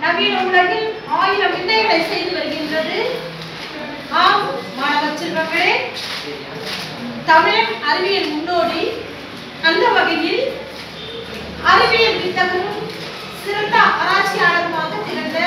நவீன உலகில் ஆயிரம் விந்தைகளை செய்து வருகின்றது ஆம் மாணவ செல்வங்களே தமிழன் அறிவியல் முன்னோடி அந்த வகையில் அறிவியல் வித்தகரும் சிறந்த ஆராய்ச்சியாளருமாக திகழ்ந்த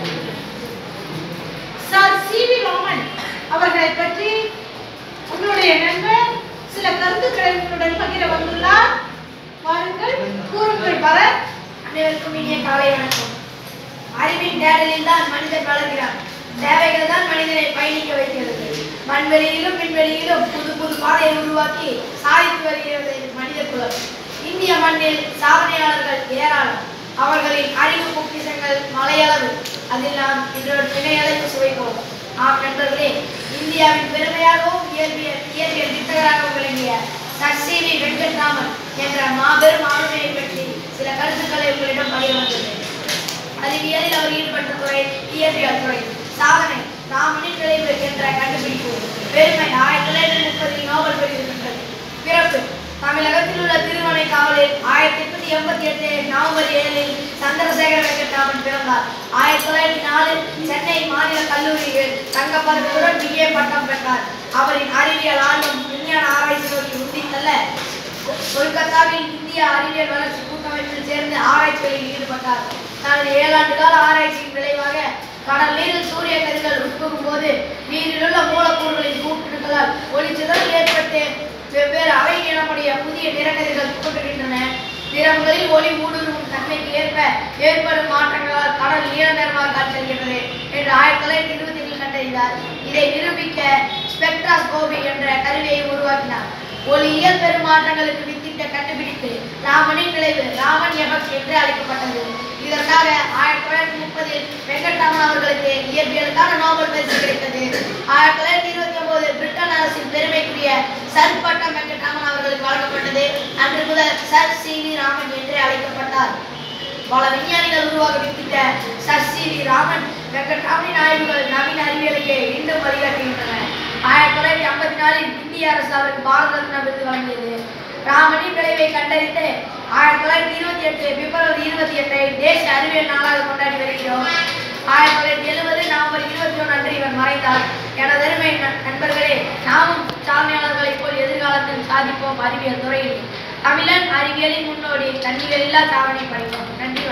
சார் சி வி ராமன் அவர்களை பற்றி உங்களுடைய நண்பர் சில கருத்துக்களை உங்களுடன் பகிர வந்துள்ளார் வாருங்கள் கூறுங்கள் பரத் அனைவருக்கும் இனிய காலை வணக்கம் அறிவின் தேடலில் தான் மனிதன் வளர்கிறான் தேவைகள் தான் மனிதனை பயணிக்க வைக்கிறது மண்வெளியிலும் விண்வெளியிலும் புது புது பாதையை உருவாக்கி சாதித்து வருகிறது மனித குலம் இந்திய மண்ணில் சாதனையாளர்கள் ஏராளம் அவர்களின் அறிவு பொக்கிஷங்கள் மலையளவு அதில் நாம் இன்றொரு திணையளவு சுவைப்போம் ஆம் நண்பர்களே இந்தியாவின் பெருமையாகவும் இயற்பியல் இயற்பியல் வித்தகராகவும் விளங்கிய சர் சி வி வெங்கட்ராமன் என்ற மாபெரும் ஆளுமையை பற்றி சில கருத்துக்களை உங்களிடம் பகிர வந்துள்ளேன் அறிவியலில் அவர் ஈடுபட்ட துறை இயற்பியல் துறை சாதனை ராமனின் விளைவு என்ற கண்டுபிடிப்பு பெருமை ஆயிரத்தி தொள்ளாயிரத்தி முப்பதில் நோபல் பரிசு பெற்றது பிறப்பு தமிழகத்தில் உள்ள திருமணை காவலில் ஆயிரத்தி எட்நூத்தி எண்பத்தி எட்டு நவம்பர் ஏழில் சந்திரசேகர வெங்கட்ராமன் பிறந்தார் ஆயிரத்தி தொள்ளாயிரத்தி நாலு சென்னை மாநில கல்லூரியில் தங்கப்பதக்கத்துடன் பிஏ பட்டம் பெற்றார் அவரின் அறிவியல் ஆர்வம் விஞ்ஞான ஆராய்ச்சி நோக்கி உந்தி தள்ள கொல்கத்தாவில் இந்திய அறிவியல் வளர்ச்சி கூட்டமைப்பில் சேர்ந்து ஆராய்ச்சிகளில் ஈடுபட்டார் தனது ஏழாண்டு கால ஆராய்ச்சியின் விளைவாக கடல் நீரில் சூரிய கதிர்கள் உட்புகும் போது நீரிலுள்ள மூலக்கூறுகளின் கூட்டுகளால் ஒளிச்சிதறல் ஏற்பட்டு வெவ்வேறு அவை நிறமுடைய புதிய நிறக்கதிர்கள் தோன்றுகின்றன நிறங்களில் ஒளி ஊடுருவும் தன்மைக்கு ஏற்ப ஏற்படும் மாற்றங்களால் கடல் நீல நிறமாக காட்சியளிக்கிறது என்று ஆயிரத்தி தொள்ளாயிரத்தி இருபத்தி ஏழில் கண்டறிந்தார் இதை நிரூபிக்க ஸ்பெக்ட்ராஸ்கோபி என்ற கருவியை உருவாக்கினார் ஒளியியல் பெருமாற்றங்களுக்கு வித்திட்ட கண்டுபிடிப்பு ராமனின் விளைவு ராமன் எஃபெக்ட் என்று அழைக்கப்பட்டது இதற்காக ஆயிரத்தி தொள்ளாயிரத்தி முப்பதில் வெங்கட்ராமன் அவர்களுக்கு இயற்பியலுக்கான நோபல் பரிசு கிடைத்தது ஆயிரத்தி தொள்ளாயிரத்தி இருபத்தி ஒன்பது பிரிட்டன் அரசின் பெருமைக்குரிய சர் பட்டம் வெங்கட்ராமன் அவர்களுக்கு வழங்கப்பட்டது அன்று முதல் சர் சி வி ராமன் என்று அழைக்கப்பட்டார் பல விஞ்ஞானிகள் உருவாக வித்திட்ட சர் சி வி ராமன் வெங்கட்ராமனின் ஆய்வுகள் நவீன அறிவியலையே இன்னும் வழிகாட்டுகின்றன ஆயிரத்தி தொள்ளாயிரத்தி ஐம்பத்தி நாலில் இந்திய அரசு அவருக்கு பாரத ரத்னா விருது வழங்கியது ராமனின் விளைவை கண்டறிந்து ஆயிரத்தி தொள்ளாயிரத்தி இருபத்தி எட்டு பிப்ரவரி இருபத்தி எட்டை தேசிய அறிவியல் நாளாக கொண்டாடி வருகிறோம் ஆயிரத்தி தொள்ளாயிரத்தி எழுபது நவம்பர் இருபத்தி ஒன்று அன்று இவர் மறைந்தார் எனதருமை ந- நண்பர்களே நாமும் சாதனையாளர்களைப் போல் எதிர்காலத்தில் சாதிப்போம் அறிவியல் துறையில் தமிழன் அறிவியலின் முன்னோடி தன்னிகளில்லா சாதனை படைப்போம் நன்றி